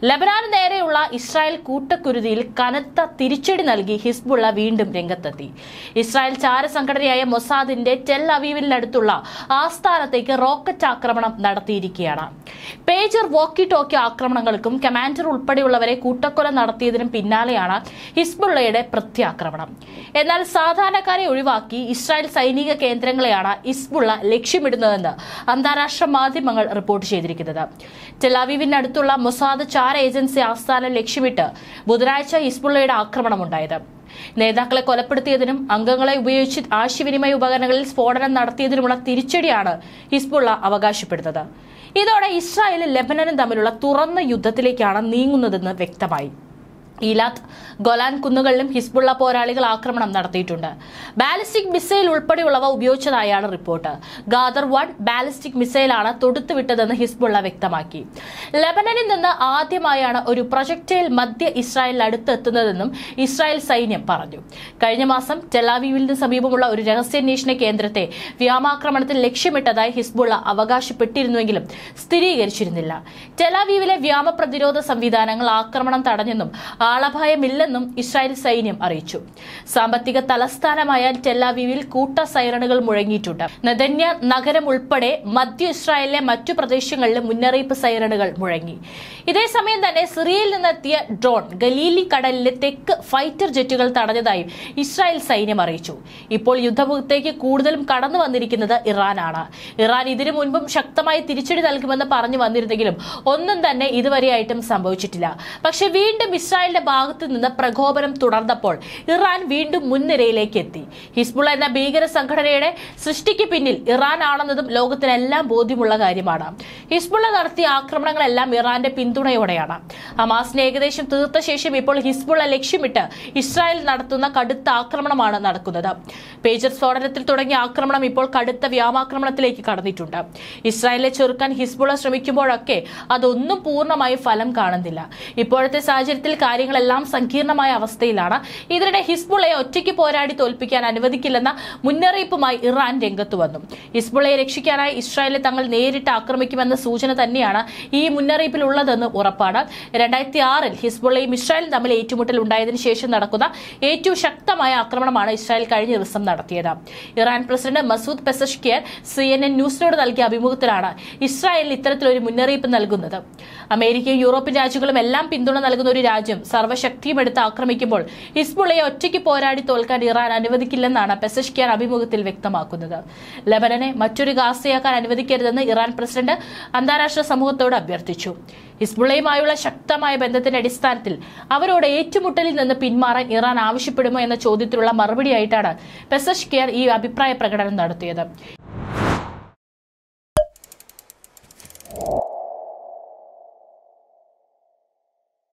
ലബനാന് നേരെയുള്ള ഇസ്രായേൽ കൂട്ടക്കുരുതിയിൽ കനത്ത തിരിച്ചടി നൽകി ഹിസ്ബുള്ള വീണ്ടും രംഗത്തെത്തി ഇസ്രായേൽ ചാരസംഘടനയായ മൊസാദിന്റെ ടെൽ അവീവിനടുത്തുള്ള ആസ്ഥാനത്തേക്ക് റോക്കറ്റ് ആക്രമണം നടത്തിയിരിക്കുകയാണ് പേജർ വോക്കി ടോക്കി ആക്രമണങ്ങൾക്കും കമാൻഡർ ഉൾപ്പെടെയുള്ളവരെ കൂട്ടക്കൊല നടത്തിയതിനും പിന്നാലെയാണ് ഹിസ്ബുള്ളയുടെ പ്രത്യാക്രമണം എന്നാൽ സാധാരണക്കാരെ ഒഴിവാക്കി ഇസ്രായേൽ സൈനിക കേന്ദ്രങ്ങളെയാണ് ഹിസ്ബുള്ള ലക്ഷ്യമിടുന്നതെന്ന് അന്താരാഷ്ട്ര മാധ്യമങ്ങൾ റിപ്പോർട്ട് ചെയ്തിരിക്കുന്നത് ടെലാവീവിനടുത്തുള്ള മൊസാദ് ചാര ഏജൻസി ആസ്ഥാനം ലക്ഷ്യമിട്ട് ബുധനാഴ്ച ഹിസ്ബുള്ളയുടെ ആക്രമണമുണ്ടായത് നേതാക്കളെ കൊലപ്പെടുത്തിയതിനും അംഗങ്ങളെ ഉപയോഗിച്ച് ആശയവിനിമയ ഉപകരണങ്ങളിൽ സ്ഫോടനം നടത്തിയതിനുമുള്ള തിരിച്ചടിയാണ് ഹിസ്ബുള്ള അവകാശപ്പെടുന്നത് ഇതോടെ ഇസ്രായേലും ലെബനനും തമ്മിലുള്ള തുറന്ന യുദ്ധത്തിലേക്കാണ് നീങ്ങുന്നതെന്ന് വ്യക്തമായി ഈലാത്ത് ഗൊലാൻ കുന്നുകളിലും ഹിസ്ബുള്ള പോരാളികൾ ആക്രമണം നടത്തിയിട്ടുണ്ട് ബാലിസ്റ്റിക് മിസൈൽ ഉൾപ്പെടെയുള്ളവ ഉപയോഗിച്ചതായാണ് റിപ്പോർട്ട് ഗാദർ വൺ ബാലിസ്റ്റിക് മിസൈലാണ് തൊടുത്തുവിട്ടതെന്ന് ഹിസ്ബുള്ള വ്യക്തമാക്കി ലെബനനിൽ നിന്ന് ആദ്യമായാണ് ഒരു പ്രൊജക്ടൈൽ മധ്യ ഇസ്രായേലിൽ അടുത്തെത്തുന്നതെന്നും ഇസ്രായേൽ സൈന്യം പറഞ്ഞു കഴിഞ്ഞ മാസം ടെലാവീവിന് സമീപമുള്ള ഒരു രഹസ്യാന്വേഷണ കേന്ദ്രത്തെ വ്യോമാക്രമണത്തിൽ ലക്ഷ്യമിട്ടതായി ഹിസ്ബുള്ള അവകാശപ്പെട്ടിരുന്നുവെങ്കിലും സ്ഥിരീകരിച്ചിരുന്നില്ല ടെലാവീവിലെ വ്യോമ പ്രതിരോധ സംവിധാനങ്ങൾ ആക്രമണം തടഞ്ഞെന്നും ആളപായമില്ലെന്നും ഇസ്രായേൽ സൈന്യം അറിയിച്ചു സാമ്പത്തിക തലസ്ഥാനമായ ടെല്ലാവീവിൽ കൂട്ട സൈറണുകൾ മുഴങ്ങിയിട്ടുണ്ട് നെതന്യ നഗരം ഉൾപ്പെടെ മധ്യ ഇസ്രായേലിലെ മറ്റു പ്രദേശങ്ങളിലും മുന്നറിയിപ്പ് സൈറണുകൾ മുഴങ്ങി ഇതേസമയം തന്നെ സിറിയയിൽ നിന്നെത്തിയ ഡ്രോൺ ഗലീലി കടലിലെ തെക്ക് ഫൈറ്റർ ജെറ്റുകൾ തടഞ്ഞതായും ഇസ്രായേൽ സൈന്യം അറിയിച്ചു ഇപ്പോൾ യുദ്ധമുഖത്തേക്ക് കൂടുതലും കടന്നു വന്നിരിക്കുന്നത് ഇറാനാണ് ഇറാൻ ഇതിനു മുൻപും ശക്തമായി തിരിച്ചടി നൽകുമെന്ന് പറഞ്ഞു വന്നിരുന്നെങ്കിലും ഒന്നും തന്നെ ഇതുവരെയായിട്ടും സംഭവിച്ചിട്ടില്ല പക്ഷെ വീണ്ടും ഇസ്രായേലിന്റെ ഭാഗത്തു നിന്ന് പ്രകോപനം തുടർന്നപ്പോൾ ഇറാൻ വീണ്ടും മുൻനിരയിലേക്ക് എത്തി ഹിസ്ബുള്ള എന്ന ഭീകര സംഘടനയുടെ സൃഷ്ടിക്ക് പിന്നിൽ ഇറാൻ ആണെന്നതും ലോകത്തിനെല്ലാം ബോധ്യമുള്ള കാര്യമാണ് ഹിസ്ബുള്ള നടത്തിയ ആക്രമണങ്ങളെല്ലാം ഇറാന്റെ പിന്തുണയോടെയാണ് ഹമാസിനെ ഏകദേശം തീർത്ത ശേഷം ഇപ്പോൾ ഹിസ്ബുള്ള ലക്ഷ്യമിട്ട് ഇസ്രായേൽ നടത്തുന്ന കടുത്ത ആക്രമണമാണ് നടക്കുന്നത് പേജർ സ്ഫോടനത്തിൽ തുടങ്ങിയ ആക്രമണം ഇപ്പോൾ കടുത്ത വ്യോമാക്രമണത്തിലേക്ക് കടന്നിട്ടുണ്ട് ഇസ്രായേലിനെ ചെറുക്കാൻ ഹിസ്ബുള്ള ശ്രമിക്കുമ്പോഴൊക്കെ അതൊന്നും പൂർണ്ണമായി ഫലം കാണുന്നില്ല ഇപ്പോഴത്തെ സാഹചര്യത്തിൽ കാര്യങ്ങളെല്ലാം സങ്കീർണമായ അവസ്ഥയിലാണ് ഇതിനിടെ ഹിസ്ബുള്ളയെ ഒറ്റയ്ക്ക് പോരാടി തോൽപ്പിക്കാൻ അനുവദിക്കില്ലെന്ന മുന്നറിയിപ്പുമായി ഇറാൻ രംഗത്തു വന്നു ഹിസ്ബുള്ളയെ രക്ഷിക്കാനായി ഇസ്രായേലിനെ തങ്ങൾ നേരിട്ട് ആക്രമിക്കുമെന്ന സൂചന തന്നെയാണ് ഈ മുന്നറിയിപ്പിൽ ഉള്ളതെന്ന് ഉറപ്പാണ് രണ്ടായിരത്തി ആറിൽ ഹിസ്ബുള്ളയും ഇസ്രായേലും തമ്മിൽ ഏറ്റുമുട്ടൽ ഉണ്ടായതിനു ശേഷം നടക്കുന്ന ഏറ്റവും ശക്തമായ ആക്രമണമാണ് ഇസ്രായേൽ കഴിഞ്ഞ ദിവസം നടത്തിയത് Iran president Masoud Pezeshkian C N N ന്യൂസിനോട് നൽകിയ അഭിമുഖത്തിലാണ് ഇസ്രായേലിന് ഇത്തരത്തിലൊരു മുന്നറിയിപ്പ് നൽകുന്നത് അമേരിക്കയും യൂറോപ്യൻ രാജ്യങ്ങളും എല്ലാം പിന്തുണ നൽകുന്ന ഒരു രാജ്യം സർവ്വശക്തിയും എടുത്ത് ആക്രമിക്കുമ്പോൾ ഹിസ്ബുള്ളയെ ഒറ്റയ്ക്ക് പോരാടി തോൽക്കാൻ ഇറാൻ അനുവദിക്കില്ലെന്നാണ് പെസഷ്കിയാൻ അഭിമുഖത്തിൽ വ്യക്തമാക്കുന്നത് ലബനനെ മറ്റൊരു ഗാസയാക്കാൻ അനുവദിക്കരുതെന്ന് ഇറാൻ പ്രസിഡന്റ് അന്താരാഷ്ട്ര സമൂഹത്തോട് അഭ്യർത്ഥിച്ചു ഹിസ്ബുള്ളയുമായുള്ള ശക്തമായ ബന്ധത്തിന്റെ അടിസ്ഥാനത്തിൽ അവരോട് ഏറ്റുമുട്ടലിൽ നിന്ന് പിന്മാറാൻ ഇറാൻ ആവശ്യപ്പെടുമോ എന്ന ചോദ്യത്തിനുള്ള മറുപടിയായിട്ടാണ് പെസഷ്കിയർ ഈ അഭിപ്രായ പ്രകടനം നടത്തിയത്